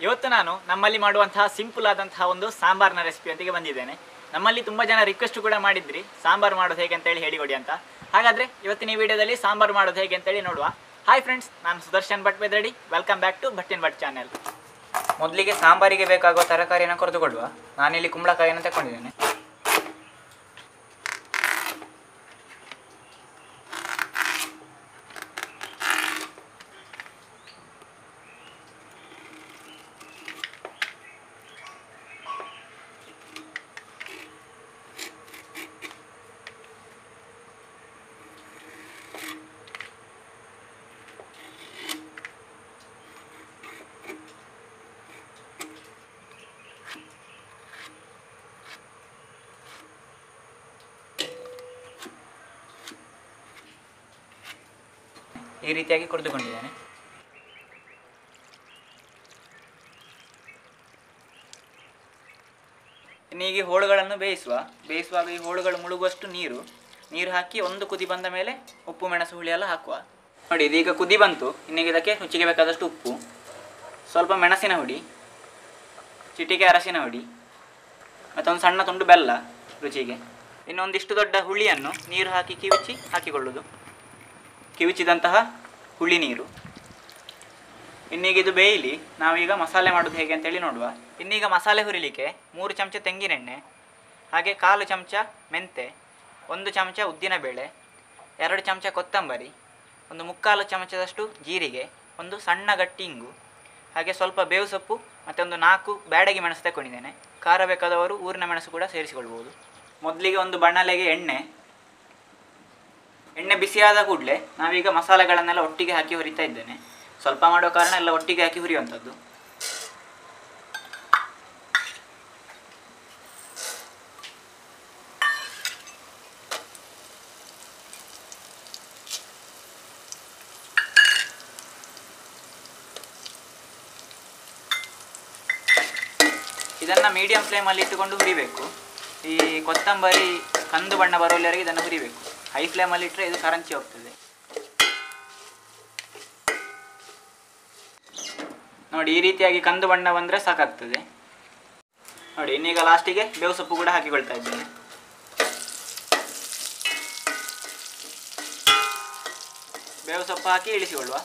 ಇವತ್ತು ನಾನು ನಮ್ಮಲ್ಲಿ ಮಾಡುವಂತಹ ಸಿಂಪಲ್ ಆದಂತಹ ಒಂದು ಸಾಂಬಾರ್ನ ರೆಸಿಪಿಯೊಂದಿಗೆ ಬಂದಿದ್ದೇನೆ ನಮ್ಮಲ್ಲಿ ತುಂಬ ಜನ ರಿಕ್ವೆಸ್ಟ್ ಕೂಡ ಮಾಡಿದ್ರಿ ಸಾಂಬಾರ್ ಮಾಡೋದು ಹೇಗೆ ಅಂತೇಳಿ ಹೇಳಿಕೊಡಿ ಅಂತ ಹಾಗಾದರೆ ಇವತ್ತಿನ ಈ ವಿಡಿಯೋದಲ್ಲಿ ಸಾಂಬಾರ್ ಮಾಡೋದು ಹೇಗೆ ಅಂತೇಳಿ ನೋಡುವ ಹಾಯ್ ಫ್ರೆಂಡ್ಸ್ ನಾನು ಸುದರ್ಶನ್ ಭಟ್ ಬೆದರಡಿ ವೆಲ್ಕಮ್ ಬ್ಯಾಕ್ ಟು ಭಟ್ಟಿನ್ ಭಟ್ ಚಾನೆಲ್ ಮೊದಲಿಗೆ ಸಾಂಬಾರಿಗೆ ಬೇಕಾಗುವ ತರಕಾರಿಯನ್ನು ಕೊರೆದುಕೊಳ್ಳುವ ನಾನಿಲ್ಲಿ ಕುಂಬಳಕಾಯಿಯನ್ನು ತಗೊಂಡಿದ್ದೇನೆ ಈ ರೀತಿಯಾಗಿ ಕುಡಿದುಕೊಂಡಿದ್ದೇನೆ ಇನ್ನು ಈಗ ಈ ಹೋಳುಗಳನ್ನು ಬೇಯಿಸುವ ಬೇಯಿಸುವಾಗ ಈ ಹೋಳುಗಳು ಮುಳುಗುವಷ್ಟು ನೀರು ನೀರು ಹಾಕಿ ಒಂದು ಕುದಿ ಬಂದ ಮೇಲೆ ಉಪ್ಪು ಮೆಣಸು ಹುಳಿ ಎಲ್ಲ ಹಾಕುವ ನೋಡಿ ಇದೀಗ ಕುದಿ ಬಂತು ಇನ್ನೀಗ ಇದಕ್ಕೆ ರುಚಿಗೆ ಬೇಕಾದಷ್ಟು ಉಪ್ಪು ಸ್ವಲ್ಪ ಮೆಣಸಿನ ಹುಡಿ ಚಿಟಿಕೆ ಅರಸಿನ ಹುಡಿ ಮತ್ತೊಂದು ಸಣ್ಣ ತುಂಡು ಬೆಲ್ಲ ರುಚಿಗೆ ಇನ್ನೊಂದಿಷ್ಟು ದೊಡ್ಡ ಹುಳಿಯನ್ನು ನೀರು ಹಾಕಿ ಕಿವಿಚಿ ಹಾಕಿಕೊಳ್ಳುವುದು ಕಿವಿಚಿದಂತಹ ಹುಳಿ ನೀರು ಇನ್ನೀಗ ಇದು ಬೇಯಲಿ ನಾವೀಗ ಮಸಾಲೆ ಮಾಡೋದು ಹೇಗೆ ಅಂತೇಳಿ ನೋಡುವ ಇನ್ನೀಗ ಮಸಾಲೆ ಹುರಿಲಿಕ್ಕೆ ಮೂರು ಚಮಚ ತೆಂಗಿನೆಣ್ಣೆ ಹಾಗೆ ಕಾಲು ಚಮಚ ಮೆಂತೆ ಒಂದು ಚಮಚ ಉದ್ದಿನಬೇಳೆ ಎರಡು ಚಮಚ ಕೊತ್ತಂಬರಿ ಒಂದು ಮುಕ್ಕಾಲು ಚಮಚದಷ್ಟು ಜೀರಿಗೆ ಒಂದು ಸಣ್ಣ ಗಟ್ಟಿ ಇಂಗು ಹಾಗೆ ಸ್ವಲ್ಪ ಬೇವು ಸೊಪ್ಪು ಮತ್ತು ಒಂದು ನಾಲ್ಕು ಬ್ಯಾಡಗಿ ಮೆಣಸು ತಗೊಂಡಿದ್ದೇನೆ ಖಾರ ಬೇಕಾದವರು ಊರಿನ ಮೆಣಸು ಕೂಡ ಸೇರಿಸಿಕೊಳ್ಬೋದು ಮೊದಲಿಗೆ ಒಂದು ಬಣ್ಣಲೆಗೆ ಎಣ್ಣೆ ಎಣ್ಣೆ ಬಿಸಿಯಾದ ಕೂಡಲೇ ನಾವೀಗ ಮಸಾಲೆಗಳನ್ನೆಲ್ಲ ಒಟ್ಟಿಗೆ ಹಾಕಿ ಹುರಿತಾ ಇದ್ದೇನೆ ಸ್ವಲ್ಪ ಮಾಡೋ ಕಾರಣ ಎಲ್ಲ ಒಟ್ಟಿಗೆ ಹಾಕಿ ಹುರಿಯುವಂಥದ್ದು ಇದನ್ನು ಮೀಡಿಯಂ ಫ್ಲೇಮಲ್ಲಿ ಇಟ್ಟುಕೊಂಡು ಹುರಿಬೇಕು ಈ ಕೊತ್ತಂಬರಿ ಕಂದು ಬಣ್ಣ ಬರುವವರೆಗೆ ಇದನ್ನು ಹುರಿಬೇಕು ಹೈ ಫ್ಲೇಮಲ್ಲಿ ಇಟ್ಟರೆ ಇದು ಕರಂಚಿ ಹೋಗ್ತದೆ ನೋಡಿ ಈ ರೀತಿಯಾಗಿ ಕಂದು ಬಣ್ಣ ಬಂದರೆ ಸಾಕಾಗ್ತದೆ ನೋಡಿ ಇನ್ನೀಗ ಲಾಸ್ಟಿಗೆ ಬೇವು ಸೊಪ್ಪು ಕೂಡ ಹಾಕಿಕೊಳ್ತಾ ಇದ್ದೇನೆ ಬೇವು ಸೊಪ್ಪು ಹಾಕಿ ಇಳಿಸಿಕೊಳ್ಳುವ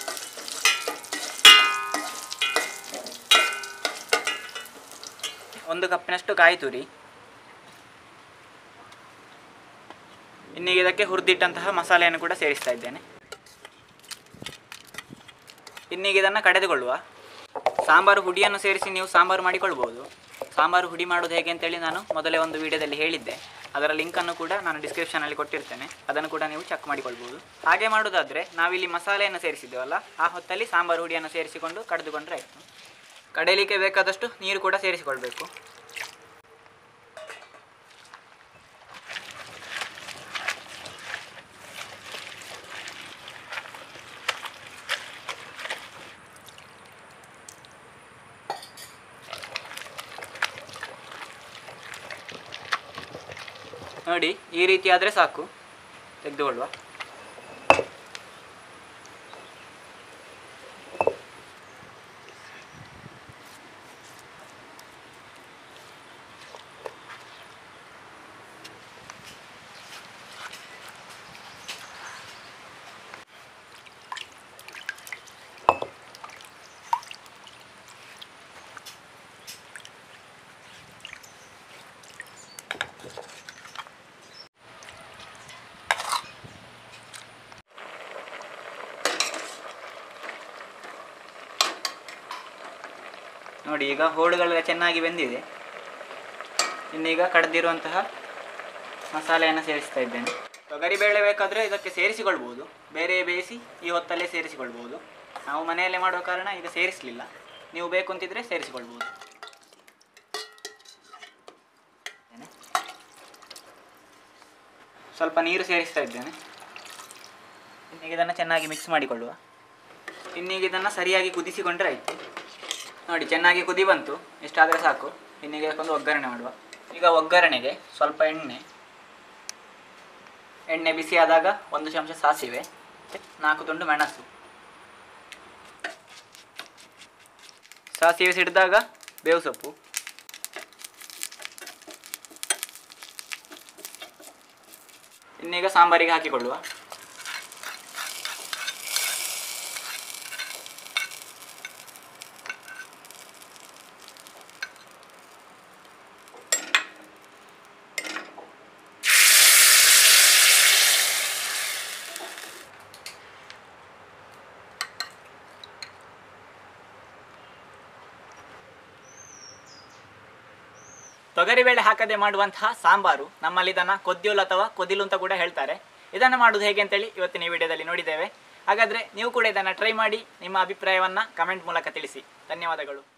ಒಂದು ಕಪ್ಪಿನಷ್ಟು ಕಾಯಿ ತುರಿ ಇನ್ನೀಗ ಇದಕ್ಕೆ ಹುರಿದಿಟ್ಟಂತಹ ಮಸಾಲೆಯನ್ನು ಕೂಡ ಸೇರಿಸ್ತಾ ಇದ್ದೇನೆ ಇನ್ನೀಗ ಇದನ್ನು ಕಡೆದುಕೊಳ್ಳುವ ಸಾಂಬಾರು ಹುಡಿಯನ್ನು ಸೇರಿಸಿ ನೀವು ಸಾಂಬಾರು ಮಾಡಿಕೊಳ್ಬೋದು ಸಾಂಬಾರು ಹುಡಿ ಮಾಡೋದು ಹೇಗೆ ಅಂತೇಳಿ ನಾನು ಮೊದಲೇ ಒಂದು ವಿಡಿಯೋದಲ್ಲಿ ಹೇಳಿದ್ದೆ ಅದರ ಲಿಂಕನ್ನು ಕೂಡ ನಾನು ಡಿಸ್ಕ್ರಿಪ್ಷನಲ್ಲಿ ಕೊಟ್ಟಿರ್ತೇನೆ ಅದನ್ನು ಕೂಡ ನೀವು ಚೆಕ್ ಮಾಡಿಕೊಳ್ಬೋದು ಹಾಗೆ ಮಾಡೋದಾದರೆ ನಾವಿಲ್ಲಿ ಮಸಾಲೆಯನ್ನು ಸೇರಿಸಿದ್ದೇವಲ್ಲ ಆ ಹೊತ್ತಲ್ಲಿ ಸಾಂಬಾರು ಹುಡಿಯನ್ನು ಸೇರಿಸಿಕೊಂಡು ಕಡೆದುಕೊಂಡ್ರೆ ಆಯಿತು ಕಡೆಯಲಿಕ್ಕೆ ಬೇಕಾದಷ್ಟು ನೀರು ಕೂಡ ಸೇರಿಸಿಕೊಳ್ಬೇಕು ನೋಡಿ ಈ ರೀತಿ ಆದರೆ ಸಾಕು ತೆಗೆದುಕೊಳ್ಳುವ ನೋಡಿ ಈಗ ಹೋಳುಗಳೆಲ್ಲ ಚೆನ್ನಾಗಿ ಬೆಂದಿದೆ ಇನ್ನೀಗ ಕಡ್ದಿರುವಂತಹ ಮಸಾಲೆಯನ್ನು ಸೇರಿಸ್ತಾ ಇದ್ದೇನೆ ತೊಗರಿಬೇಳೆ ಬೇಕಾದರೆ ಇದಕ್ಕೆ ಸೇರಿಸಿಕೊಳ್ಬೋದು ಬೇರೆ ಬೇಯಿಸಿ ಈ ಹೊತ್ತಲ್ಲೇ ಸೇರಿಸಿಕೊಳ್ಬೋದು ನಾವು ಮನೆಯಲ್ಲೇ ಮಾಡುವ ಕಾರಣ ಈಗ ಸೇರಿಸಲಿಲ್ಲ ನೀವು ಬೇಕು ಅಂತಿದ್ರೆ ಸೇರಿಸಿಕೊಳ್ಬೋದು ಸ್ವಲ್ಪ ನೀರು ಸೇರಿಸ್ತಾ ಇದ್ದೇನೆ ಇನ್ನೀಗ ಇದನ್ನು ಚೆನ್ನಾಗಿ ಮಿಕ್ಸ್ ಮಾಡಿಕೊಳ್ಳುವ ಇನ್ನೀಗ ಇದನ್ನು ಸರಿಯಾಗಿ ಕುದಿಸಿಕೊಂಡ್ರೆ ಆಯಿತು ನೋಡಿ ಚೆನ್ನಾಗಿ ಕುದಿ ಬಂತು ಇಷ್ಟಾದರೆ ಸಾಕು ಇನ್ನೀಗ ಇದಕ್ಕೊಂದು ಒಗ್ಗರಣೆ ಮಾಡುವ ಈಗ ಒಗ್ಗರಣೆಗೆ ಸ್ವಲ್ಪ ಎಣ್ಣೆ ಎಣ್ಣೆ ಬಿಸಿ ಆದಾಗ ಒಂದು ಚಮಚ ಸಾಸಿವೆ ನಾಲ್ಕು ತುಂಡು ಮೆಣಸು ಸಾಸಿವೆ ಸಿಡಿದಾಗ ಬೇವು ಸೊಪ್ಪು ಇನ್ನೀಗ ಸಾಂಬಾರಿಗೆ ಹಾಕಿಕೊಳ್ಳುವ ತೊಗರಿಬೇಳೆ ಹಾಕದೆ ಮಾಡುವಂತಹ ಸಾಂಬಾರು ನಮ್ಮಲ್ಲಿ ಇದನ್ನು ಕೊದ್ಯೋಲ್ ಅಥವಾ ಕೊದಿಲು ಅಂತ ಕೂಡ ಹೇಳ್ತಾರೆ ಇದನ್ನು ಮಾಡೋದು ಹೇಗೆ ಅಂತೇಳಿ ಇವತ್ತಿನ ಈ ವಿಡಿಯೋದಲ್ಲಿ ನೋಡಿದ್ದೇವೆ ಹಾಗಾದರೆ ನೀವು ಕೂಡ ಇದನ್ನು ಟ್ರೈ ಮಾಡಿ ನಿಮ್ಮ ಅಭಿಪ್ರಾಯವನ್ನು ಕಮೆಂಟ್ ಮೂಲಕ ತಿಳಿಸಿ ಧನ್ಯವಾದಗಳು